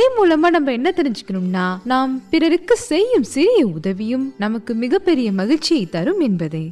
கதை மூலமா நம்ம என்ன தெரிஞ்சுக்கணும்னா நாம் பிறருக்கு செய்யும் சிறிய உதவியும் நமக்கு மிகப்பெரிய மகிழ்ச்சியை தரும் என்பதே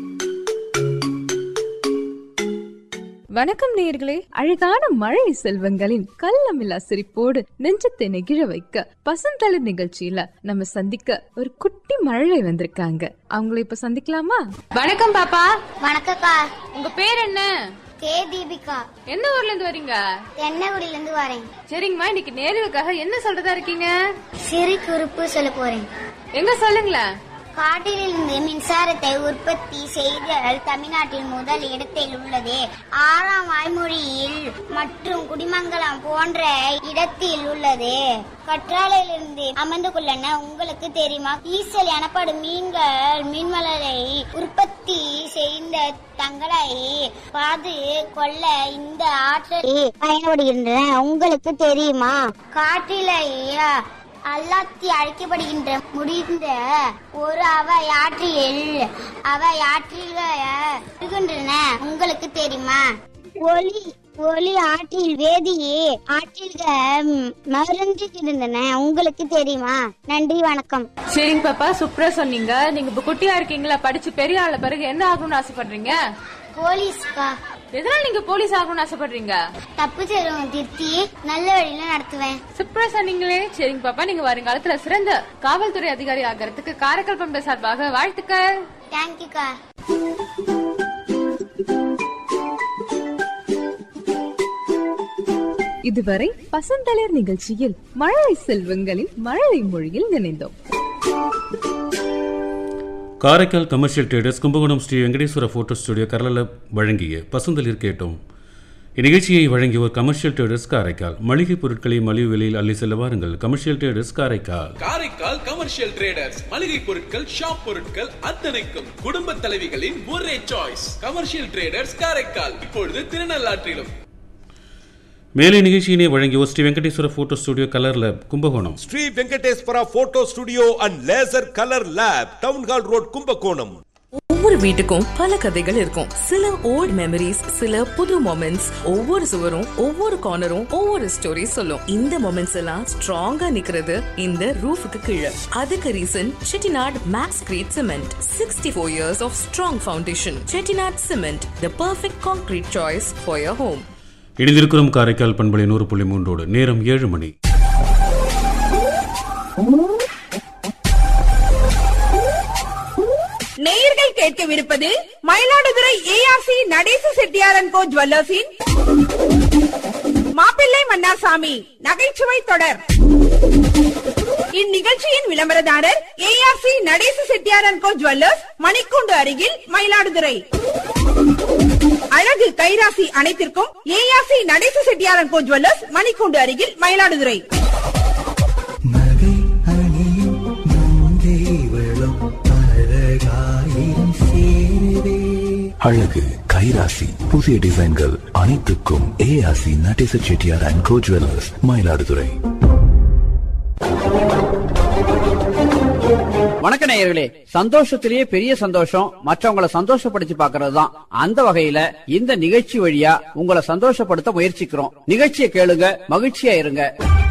வணக்கம் நேயர்களே அழகான மழை செல்வங்களின் கள்ளமில்லா சிரிப்போடு நெஞ்சத்தை நெகிழ வைக்க பசந்தளிர் நிகழ்ச்சியில நம்ம சந்திக்க ஒரு குட்டி மழலை வந்திருக்காங்க அவங்கள இப்ப சந்திக்கலாமா வணக்கம் பாப்பா வணக்கக்கா உங்க பேர் என்ன கே தீபிகா எந்த ஊர்ல இருந்து வரீங்க தென்னகுடியில இருந்து வரேன் சரிங்கம்மா இன்னைக்கு நேருவுக்காக என்ன சொல்றதா இருக்கீங்க சிறு குறிப்பு சொல்ல போறேன் எங்க சொல்லுங்களேன் காட்டிலிருந்து மின்சாரத்தை உற்பத்தி செய்தல் தமிழ்நாட்டில் முதல் இடத்தில் உள்ளது ஆறாம் வாய்மொழியில் மற்றும் குடிமங்கலம் போன்ற இடத்தில் உள்ளது கற்றாழையிலிருந்து அமர்ந்து கொள்ளன உங்களுக்கு தெரியுமா ஈசல் எனப்படும் மீன்கள் மீன்வளரை உற்பத்தி செய்த தங்களை பாது கொள்ள இந்த ஆற்றல் பயன்படுகின்றன உங்களுக்கு தெரியுமா காற்றிலேயே அல்லாத்தி அழைக்கப்படுகின்ற முடிந்த ஒரு அவை ஆற்றில் அவை ஆற்றில் இருக்கின்றன உங்களுக்கு தெரியுமா ஒளி ஒளி ஆற்றில் வேதியே ஆற்றில்கள் மருந்துகின்றன உங்களுக்கு தெரியுமா நன்றி வணக்கம் சரிங்க பாப்பா சூப்பரா சொன்னீங்க நீங்க இப்ப குட்டியா இருக்கீங்களா படிச்சு பெரிய ஆள பிறகு என்ன ஆகணும்னு ஆசைப்படுறீங்க போலீஸ்கா எதனால நீங்க போலீஸ் ஆகணும்னு ஆசைப்படுறீங்க தப்பு செய்றவங்க திருத்தி நல்ல வழியில நடத்துவேன் சூப்பரா சொன்னீங்களே சரிங்க பாப்பா நீங்க வருங்காலத்துல சிறந்த காவல்துறை அதிகாரி ஆகிறதுக்கு காரைக்கால் பண்பை சார்பாக வாழ்த்துக்கள் தேங்க்யூக்கா இதுவரை பசந்தளிர் நிகழ்ச்சியில் மழலை செல்வங்களின் மழலை மொழியில் நினைந்தோம் Karaikal commercial traders Kumbakonam Sri Venkateswara photo studio கரல வழங்கிய பசுந்தளிர் கேட்டோம் இந்நிகழ்ச்சியை வழங்கியோர் கமர்ஷியல் ட்ரேடர்ஸ் காரைக்கால் மளிகை பொருட்களை மலிவு விலையில் அள்ளி செல்ல வாருங்கள் commercial traders Karaikal Karaikal commercial traders மளிகை பொருட்கள் ஷாப் பொருட்கள் அத்தனைக்கும் குடும்ப தலைவிகளின் ஒரே சாய்ஸ் கமர்ஷியல் ட்ரேடர்ஸ் காரைக்கால் இப்பொழுது திருநள்ளாற்றிலும் மேலே நிகழ்ச்சியினை வழங்கியோர் Sri Venkateswara photo studio colour lab Kumbakonam Sri Venkateswara photo studio and laser colour lab town hall road Kumbakonam ஒவ்வொரு வீட்டுக்கும் பல கதைகள் இருக்கும் சில ஓல்ட் மெமரிஸ் சில புது மொமெண்ட்ஸ் ஒவ்வொரு சுவரும் ஒவ்வொரு கார்னரும் ஒவ்வொரு ஸ்டோரி சொல்லும் இந்த மொமெண்ட்ஸ் எல்லாம் ஸ்ட்ராங்கா நிக்கிறது இந்த ரூஃபுக்கு கீழே அதுக்கு reason Chettinad max grade cement sixty four years of strong foundation Chettinad cement the perfect concrete choice for your home இணைந்திருக்கிறோம் காரைக்கால் பண்பலை நூறு புள்ளி மூன்றோடு நேரம் ஏழு மணி நேயர்கள் கேட்கவிருப்பது மயிலாடுதுறை ஏஆர்சி நடேச செட்டியாரன் கோ ஜுவல்லர்ஸின் மாப்பிள்ளை மன்னாசாமி நகைச்சுவை தொடர் இந்நிகழ்ச்சியின் விளம்பரதாரர் ஏஆர்சி நடேச செட்டியாரன் கோ ஜுவல்லர்ஸ் மணிக்கூண்டு அருகில் மயிலாடுதுறை அழகு கைராசி அனைத்திற்கும் ஏஆர்சி நடேச செட்டியாரன் கோ ஜுவல்லர்ஸ் மணிக்கூண்டு அருகில் மயிலாடுதுறை நகை அணியும் நங்கை வளம் அழகாயிரம் சேருதே அழகு கைராசி புதிய டிசைன்கள் அனைத்துக்கும் ஏஆசி Nadesa Chettiar and co jewellers Mayiladuthurai வணக்க நேயர்களே சந்தோஷத்திலேயே பெரிய சந்தோஷம் மற்றவங்கள சந்தோஷப்படுத்தி பாக்குறது தான் அந்த வகையில இந்த நிகழ்ச்சி வழியா உங்களை சந்தோஷப்படுத்த முயற்சிக்கிறோம் நிகழ்ச்சியை கேளுங்க மகிழ்ச்சியா இருங்க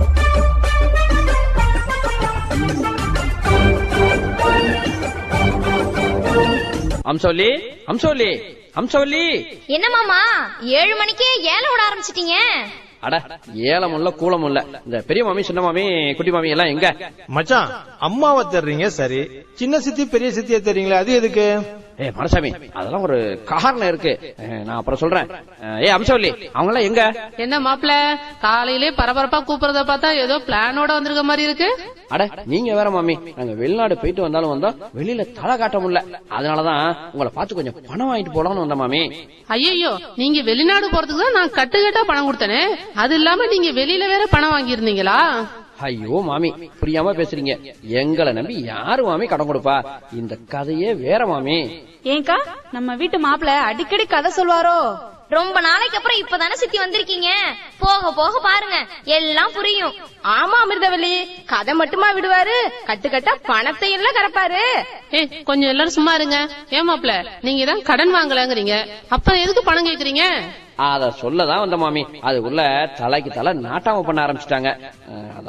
அம்சோலி அம்சோலி அம்சோலி என்ன மாமா ஏழு மணிக்கே ஏல விட ஆரம்பிச்சிட்டீங்க அட ஏலம் இல்ல கூலம் இல்ல இந்த பெரிய மாமி சின்ன மாமி குட்டி மாமி எல்லாம் எங்க மச்சான் அம்மாவை தெரிறீங்க சரி சின்ன சித்தி பெரிய சித்திய தெரியுங்களே அது எதுக்கு ஏ மனசாமி அதெல்லாம் ஒரு காரணம் இருக்கு அஹ், நான் அப்புறம் சொல்றேன் அஹ், ஏ அம்சவல்லி அவங்க எல்லாம் எங்க என்ன மாப்பிள காலையிலே பரபரப்பா கூப்பிடுறத பார்த்தா ஏதோ பிளானோட வந்திருக்க மாதிரி இருக்கு அட நீங்க வேற மாமி நாங்க வெளிநாடு போயிட்டு வந்தாலும் வந்தோம் வெளியில தலை காட்ட முடியல அதனாலதான் உங்களை பார்த்து கொஞ்சம் பணம் வாங்கிட்டு போலாம்னு வந்த மாமி ஐயோ நீங்க வெளிநாடு போறதுக்கு தான் நான் கட்டுக்கட்டா பணம் கொடுத்தனே அது இல்லாம நீங்க வெளியில வேற பணம் வாங்கியிருந்தீங்களா ஐயோ மாமி புரியாம பேசுறீங்க எங்களை நம்பி யாரு மாமி கடன் கொடுப்பா இந்த கதையே வேற மாமி ஏங்கா நம்ம வீட்டு மாப்பிள்ள அடிக்கடி கதை சொல்வாரோ ரொம்ப நாளைக்கு அப்புறம் இப்பதானே சித்தி வந்திருக்கீங்க போக போக பாருங்க எல்லாம் புரியும் ஆமா அமிர்தவல்லி கதை மட்டுமா விடுவாரு கட்டுக்கட்டா பணத்தை எல்லாம் கறப்பாரு ஏ கொஞ்சம் எல்லாரும் சும்மா இருங்க ஏன் மாப்பிள நீங்க தான் கடன் வாங்கலங்கிறீங்க அப்புறம் எதுக்கு பணம் கேக்குறீங்க அத சொல்லதான் வந்த மாமி அதுக்குள்ள தலைக்கு தலை நாட்டாம பண்ண ஆரம்பிச்சிட்டாங்க